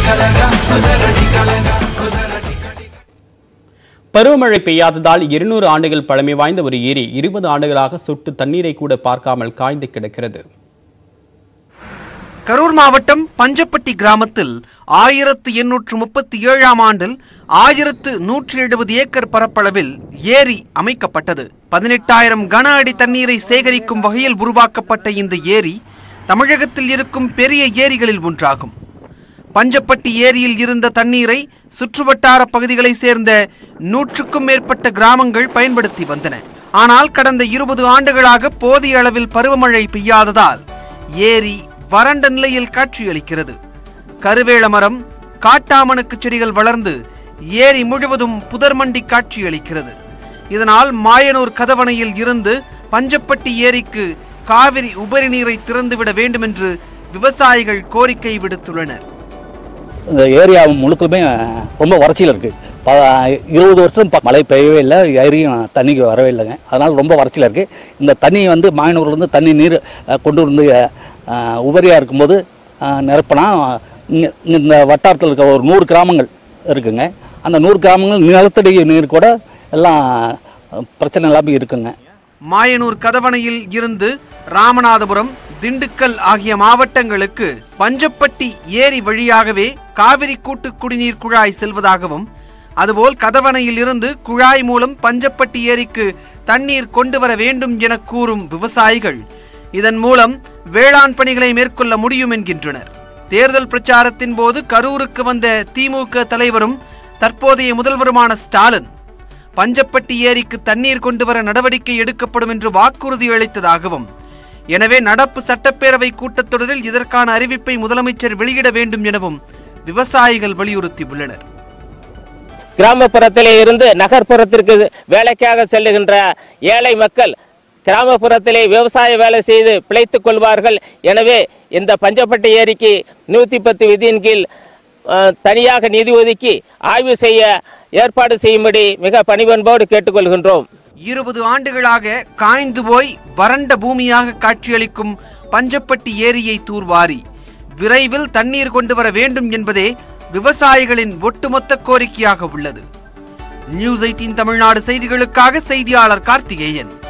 பருவமழை பெய்யாததால் இருநூறு ஆண்டுகள் பழமை வாய்ந்த ஒரு ஏரி இருபது ஆண்டுகளாக சொட்டு தண்ணீரை கூட பார்க்காமல் காய்ந்து கிடக்கிறது கரூர் மாவட்டம் பஞ்சப்பட்டி கிராமத்தில் ஆயிரத்து எண்ணூற்று முப்பத்தி ஏழாம் ஆண்டில் ஆயிரத்து நூற்றி எழுபது ஏக்கர் பரப்பளவில் ஏரி அமைக்கப்பட்டது பதினெட்டாயிரம் கன அடி தண்ணீரை சேகரிக்கும் வகையில் உருவாக்கப்பட்ட இந்த ஏரி தமிழகத்தில் இருக்கும் பெரிய ஏரிகளில் ஒன்றாகும் பஞ்சப்பட்டி ஏரியில் இருந்த தண்ணீரை சுற்றுவட்டார பகுதிகளை சேர்ந்த நூற்றுக்கும் மேற்பட்ட கிராமங்கள் பயன்படுத்தி வந்தன ஆனால் கடந்த இருபது ஆண்டுகளாக போதிய அளவில் பருவமழை பெய்யாததால் ஏரி வறண்ட நிலையில் காட்சியளிக்கிறது கருவேல மரம் காட்டாமணுக்கு செடிகள் வளர்ந்து ஏரி முழுவதும் புதர்மண்டி காட்சியளிக்கிறது இதனால் மாயனூர் கதவணையில் இருந்து பஞ்சப்பட்டி ஏரிக்கு காவிரி உபரி நீரை திறந்துவிட வேண்டும் என்று விவசாயிகள் கோரிக்கை விடுத்துள்ளனர் இந்த ஏரியா முழுக்கமே ரொம்ப வறட்சியில் இருக்குது இருபது வருஷம் ப- மழை பெய்யவே இல்லை ஏரியும் தண்ணிக்கு வரவே இல்லைங்க அதனால் ரொம்ப வறட்சியில் இருக்குது இந்த தண்ணி வந்து மாயனூர்லேருந்து தண்ணி நீர் அஹ், கொண்டு வந்து உபரியாக இருக்கும்போது அஹ், நிரப்பினா இங்க இந்த வட்டாரத்தில் இருக்க ஒரு நூறு கிராமங்கள் இருக்குங்க அந்த நூறு கிராமங்கள் நிலத்தடி நீர் கூட எல்லாம் அஹ், பிரச்சனை இல்லாமல் இருக்குங்க மாயனூர் கதவணையில் இருந்து ராமநாதபுரம் திண்டுக்கல் ஆகிய மாவட்டங்களுக்கு பஞ்சப்பட்டி ஏரி வழியாகவே காவிரி கூட்டு குடிநீர் குழாய் செல்வதாகவும் அதுபோல் கதவணையில் இருந்து குழாய் மூலம் பஞ்சப்பட்டி ஏரிக்கு தண்ணீர் கொண்டு வர வேண்டும் என கூறும் விவசாயிகள் இதன் மூலம் வேளாண் பணிகளை மேற்கொள்ள முடியும் என்கின்றனர் தேர்தல் பிரச்சாரத்தின் போது கரூருக்கு வந்த திமுக தலைவரும் தற்போதைய முதல்வருமான ஸ்டாலின் பஞ்சப்பட்டி ஏரிக்கு தண்ணீர் கொண்டு வர நடவடிக்கை எடுக்கப்படும் என்று வாக்குறுதி அளித்ததாகவும் எனவே நடப்பு சட்டப்பேரவை கூட்டத்தொடரில் இதற்கான அறிவிப்பை முதலமைச்சர் வெளியிட வேண்டும் எனவும் விவசாயிகள் வலியுறுத்தியுள்ளனர் கிராமப்புறத்திலே இருந்து நகர்ப்புறத்திற்கு வேலைக்காக செல்லுகின்ற ஏழை மக்கள் கிராமப்புறத்திலே விவசாய வேலை செய்து பிழைத்துக் கொள்வார்கள் எனவே இந்த பஞ்சப்பட்டி ஏரிக்கு நூற்றி பத்து விதியின் கீழ் அஹ், தனியாக நிதி ஒதுக்கி ஆய்வு செய்ய ஏற்பாடு செய்யும்படி மிக பணிவன்போடு கேட்டுக்கொள்கின்றோம் இருபது ஆண்டுகளாக காய்ந்து போய் வறண்ட பூமியாக காட்சியளிக்கும் பஞ்சப்பட்டி ஏரியை தூர்வாரி விரைவில் தண்ணீர் கொண்டு வர வேண்டும் என்பதே விவசாயிகளின் ஒட்டுமொத்த கோரிக்கையாக உள்ளது நியூஸ் எயிட்டீன் தமிழ்நாடு செய்திகளுக்காக செய்தியாளர் கார்த்திகேயன்